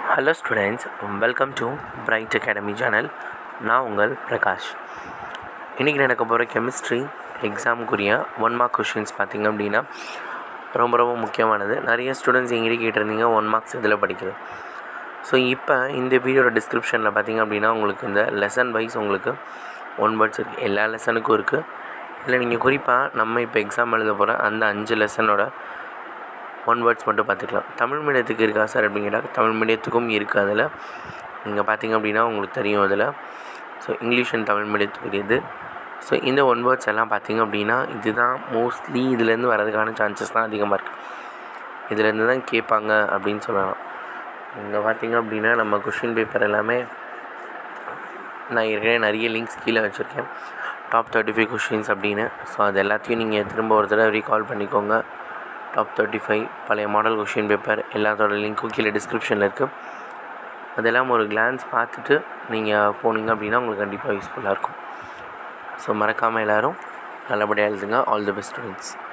hello students welcome to bright academy channel நான் உங்கள் பிரகாஷ் இன்றைக்கி நடக்க போகிற கெமிஸ்ட்ரி எக்ஸாமுக்குரிய ஒன் மார்க் கொஷின்ஸ் பார்த்திங்க அப்படின்னா ரொம்ப ரொம்ப முக்கியமானது நிறைய ஸ்டூடெண்ட்ஸ் எங்கிட்ட கேட்டிருந்தீங்க ஒன் மார்க்ஸ் இதில் படிக்குது ஸோ இப்போ இந்த வீடியோட டிஸ்கிரிப்ஷனில் பார்த்திங்க அப்படின்னா உங்களுக்கு இந்த லெசன் வைஸ் உங்களுக்கு ஒன் வேர்ட்ஸ் இருக்குது எல்லா லெசனுக்கும் இருக்குது இல்லை நீங்கள் குறிப்பாக நம்ம இப்போ எக்ஸாம் எழுத போகிற அந்த அஞ்சு லெசனோட ஒன் வேர்ட்ஸ் மட்டும் பார்த்துக்கலாம் தமிழ் மீடியத்துக்கு இருக்கா சார் அப்படின்னு கேட்டால் தமிழ் மீடியத்துக்கும் இருக்குது அதில் நீங்கள் பார்த்தீங்க அப்படின்னா உங்களுக்கு தெரியும் அதில் ஸோ இங்கிலீஷ் அண்ட் தமிழ் மீடியத்துக்கு இது ஸோ இந்த ஒன் வேர்ட்ஸ் எல்லாம் பார்த்தீங்க அப்படின்னா இதுதான் மோஸ்ட்லி இதுலேருந்து வரதுக்கான சான்சஸ் தான் அதிகமாக இருக்குது இதுலேருந்து தான் கேட்பாங்க அப்படின்னு சொல்லலாம் இங்கே பார்த்தீங்க அப்படின்னா நம்ம கொஷின் பேப்பர் எல்லாமே நான் ஏற்கனவே நிறைய லிங்க்ஸ் கீழே வச்சுருக்கேன் டாப் தேர்ட்டி ஃபைவ் கொஷின்ஸ் அப்படின்னு ஸோ அது எல்லாத்தையும் நீங்கள் திரும்ப ஒரு தடவை ரீகால் பண்ணிக்கோங்க டாப் தேர்ட்டி ஃபைவ் பழைய மாடல் கொஷின் பேப்பர் எல்லாத்தோட லிங்க்கும் கீழே டிஸ்கிரிப்ஷனில் இருக்குது அதெல்லாம் ஒரு கிளான்ஸ் பார்த்துட்டு நீங்கள் போனீங்க அப்படின்னா உங்களுக்கு கண்டிப்பாக யூஸ்ஃபுல்லாக இருக்கும் ஸோ மறக்காமல் எல்லோரும் நல்லபடியாக எழுதுங்க ஆல் தி பெஸ்ட் ஸ்டூடெண்ட்ஸ்